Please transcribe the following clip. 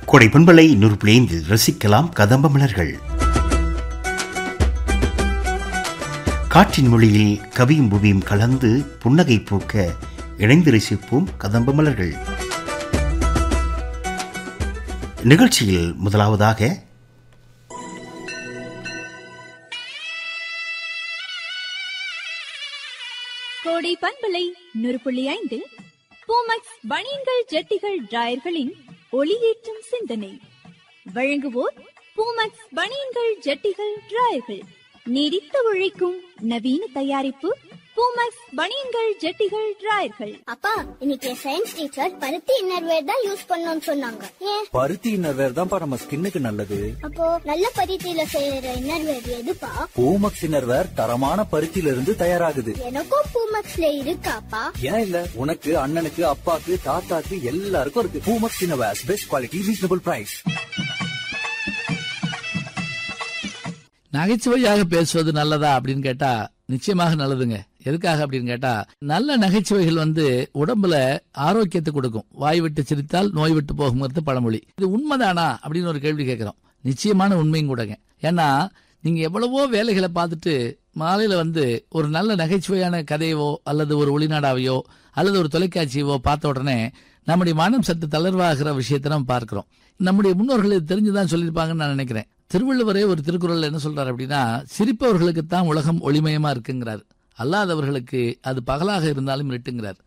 கொடை பண்பலை நூறு பிளேந்தில் ரசிக்கலாம் கதம்ப மலர்கள் காற்றின் மொழியில் கவியும் புவியும் கலந்து புன்னகை பூக்க இணைந்து ரசிப்போம் கதம்ப மலர்கள் நிகழ்ச்சியில் முதலாவதாக கோடை பண்பலை நூறு புள்ளி ஐந்து பூமக்ஸ் பனியன்கள் ஜெட்டிகள் டிராயர்களின் ஒளியேற்றும் சிந்தனை வழங்குவோர் பூமக்ஸ் பனியன்கள் ஜெட்டிகள் டிராயர்கள் நீடித்து உழைக்கும் நவீன தயாரிப்பு பூமக்ஸ் பனியன்கள் ஜெட்டிகள் டிராயர்கள் அப்பா இன்னைக்கு சயின்ஸ் டீச்சர் பருத்தி இன்னர்வேர் தான் யூஸ் பண்ணணும்னு சொன்னாங்க ஏன் பருத்தி இன்னர்வேர் தான்ப்பா நம்ம ஸ்கின்னுக்கு நல்லது அப்போ நல்ல பருத்தியில செய்யற இன்னர்வேர் எதுப்பா பூமக்ஸ் இன்னர்வேர் தரமான பருத்தியில இருந்து தயாராகுது எனக்கும் பூமக்ஸ்ல இருக்காப்பா ஏன் இல்ல உனக்கு அண்ணனுக்கு அப்பாக்கு தாத்தாக்கு எல்லாருக்கும் இருக்கு Poomex innerwear best quality reasonable price நகைச்சுவையாக பேசுவது நல்லதா அப்படின்னு கேட்டா நிச்சயமாக நல்லதுங்க எதுக்காக அப்படின்னு கேட்டா நல்ல நகைச்சுவைகள் வந்து உடம்புல ஆரோக்கியத்தை கொடுக்கும் வாய் விட்டு சிரித்தால் நோய் விட்டு போகுங்கிறது பழமொழி இது உண்மைதானா அப்படின்னு ஒரு கேள்வி கேட்கிறோம் நிச்சயமான உண்மையும் கூடங்க ஏன்னா நீங்க எவ்வளவோ வேலைகளை பார்த்துட்டு மாலையில வந்து ஒரு நல்ல நகைச்சுவையான கதையவோ அல்லது ஒரு ஒளிநாடாவையோ அல்லது ஒரு தொலைக்காட்சியவோ பார்த்த உடனே நம்முடைய மனம் சற்று தளர்வாகிற விஷயத்தை நம்ம பார்க்கிறோம் நம்முடைய முன்னோர்கள் இது தெரிஞ்சுதான் சொல்லியிருப்பாங்கன்னு நான் நினைக்கிறேன் திருவள்ளுவரே ஒரு திருக்குறள் என்ன சொல்றாரு அப்படின்னா சிரிப்பவர்களுக்கு தான் உலகம் ஒளிமயமா இருக்குங்கிறார் அல்லாதவர்களுக்கு அது பகலாக இருந்தாலும் இருட்டுங்கிறார்